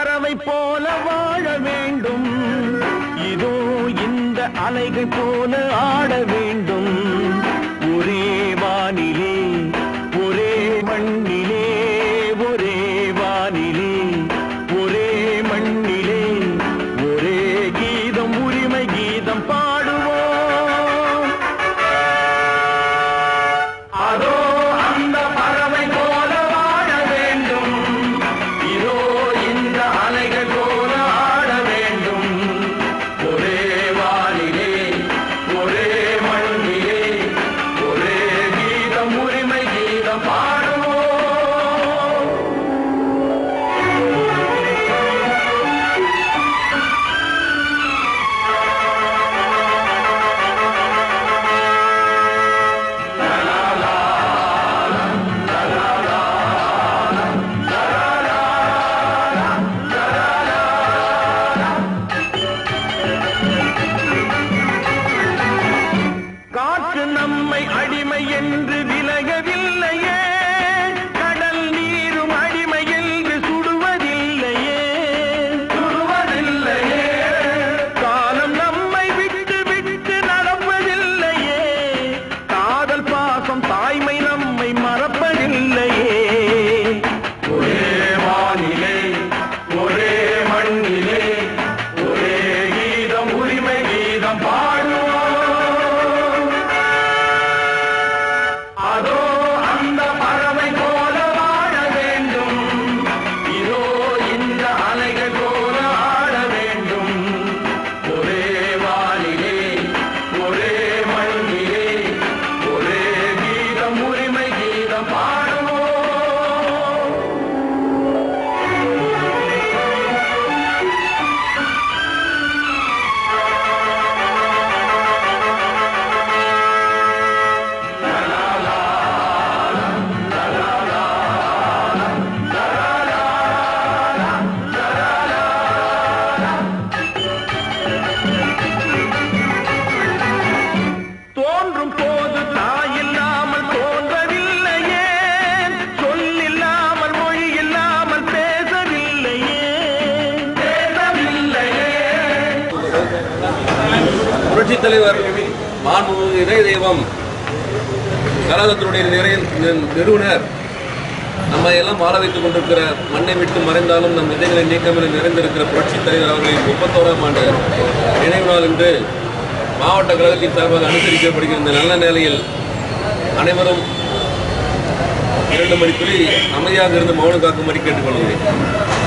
பறவை போல வாழ வேண்டும் இதோ இந்த அலைகள் போல ஆட வேண்டும் ஒரே வானிலே ஒரே மண்ணிலே ஒரே வானிலே ஒரே மண்ணிலே ஒரே கீதம் உரிமை கீதம் பாடுவோம் அதோ அந்த பறவை போல வாழ வேண்டும் இதோ இந்த அலைகள் போல ஆட வேண்டும் ஒரே வானிலே ஒரே மண்ணிலே ஒரே கீதம் உரிமை கீதம் பாடுவோம் காற்று நம்மை அடிமை என்று விலகவில்லையே கடல் நீரும் அடிமை என்று சுடுவதில்லையே சுடுவதில்லையே காலம் நம்மை விட்டு விட்டு நடப்பதில்லையே காதல் பாசம் தாய்மை நம்மை மறப்பதில்லையே ஒரே வானிலே ஒரே மண்ணிலே ஒரே கீதம் உரிமை கீதம் பாடுவோம் அதோ அந்த பறவை போல வாழ வேண்டும் இதோ இந்த அலைகள் போல ஆட வேண்டும் ஒரே வானிலே ஒரே மண்ணிலே ஒரே கீதம் உரிமை கீதம் பாடுவோம் தோன்றும் போது தாயில்லாமல் தோன்றவில்லையே சொல்லில்லாமல் மொழி இல்லாமல் பேசவில்லையே பேசவில்லையே புரட்சித் தலைவர் மாண்புமிகு இதய தெய்வம் கழகத்தினுடைய நிறைய நிறுவனர் நம்ம எல்லாம் வாழ வைத்துக் கொண்டிருக்கிற மண்ணை விட்டு மறைந்தாலும் நம் விதைகளை நீக்கம் என நிறைந்திருக்கிற புரட்சித் தலைவர் அவர்களின் முப்பத்தோராம் ஆண்டு நினைவு நாள் இன்று மாவட்ட கழகத்தின் சார்பாக அனுசரிக்கப்படுகிற இந்த நல்ல நிலையில் அனைவரும் இரண்டு மணி துளி அமைதியாக இருந்து மௌனம் காக்கும்படி கேட்டுக்கொள்கிறேன்